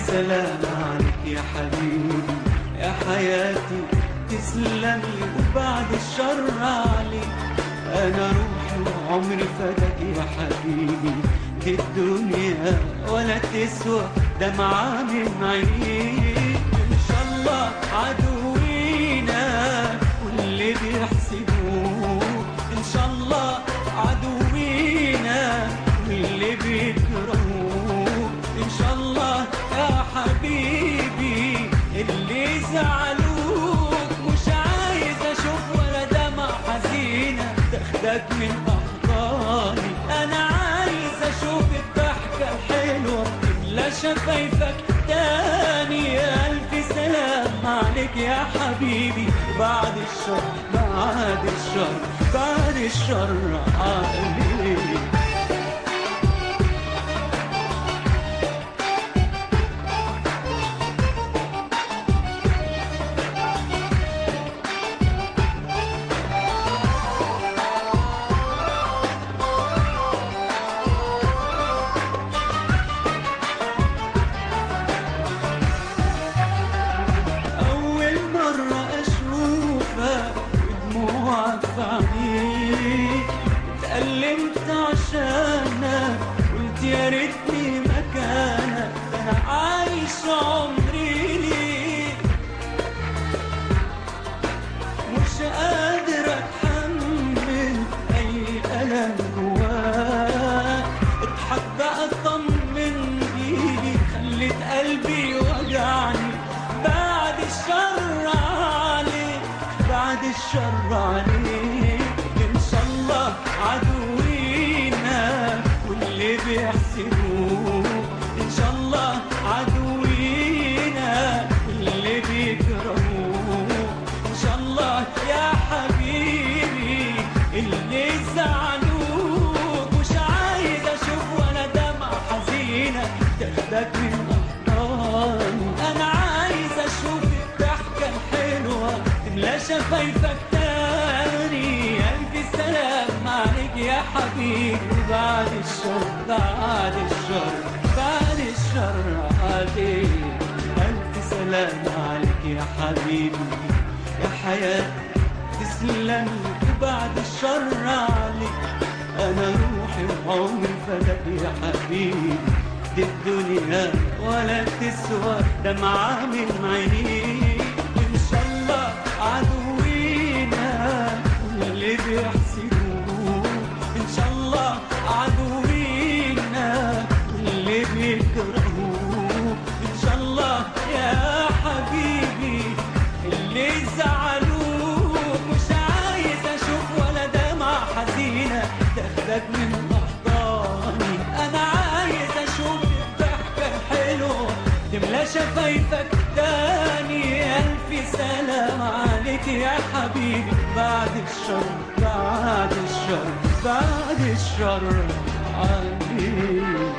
سلام عليك يا حبيبي يا حياتي تسلم لي وبعد الشر عليك انا روحي وعمري فداك يا حبيبي دي الدنيا ولا تسوى دمعة من عينيك ان شاء الله عدوينا واللي بيحسدوك ان شاء الله عدوينا واللي بيكرهوك ان شاء الله يا حبيبي اللي زعلوك مش عايز اشوف ولا دمع حزينه تاخدك من احضاني انا عايز اشوف الضحكه الحلوه تملى شفايفك تاني الف سلام عليك يا حبيبي بعد الشر بعد الشر بعد الشر عليك أول مرة أشوفك ودموعك في عينيك اتألمت عشانك قلت يا ريتني مكانك ده أنا عايش عمري ليك مش قادر أتحمل أي ألم جواك اضحك بقى اطمن بيدي خلت قلبي وجعني بعد الشر عليك بعد الشر عليك ان شاء الله عدوينا واللي بيحسدوك ان شاء الله عدوينا واللي بيكرهوك ان شاء الله يا حبيبي اللي زعلوك مش عايز اشوف ولا دمعة حزينة تاخدك من احضاني انا عايز اشوف الضحكة الحلوة تملى شفايفك تاني الف سلام عليك يا حبيبي بعد الشر بعد الشر بعد الشر عليك الف سلام عليك يا حبيبي يا حياتي تسلم لي بعد الشر عليك انا روحي وعمري فداك يا حبيبي دي الدنيا ولا تسوى دمعة من عينيك ان شاء الله عدوينا واللي بيحسدوك ان شاء الله عدوينا واللي بيكرهوك ان شاء الله يا حبيبي اللي زعلوك مش عايز اشوف ولا دمعة حزينة تاخدك من احضاني انا عايز اشوف الضحكة الحلوة تملى شفايفك تاني الف سلام عليك يا حبيبي بعد الشر بعد الشر بعد الشر عليك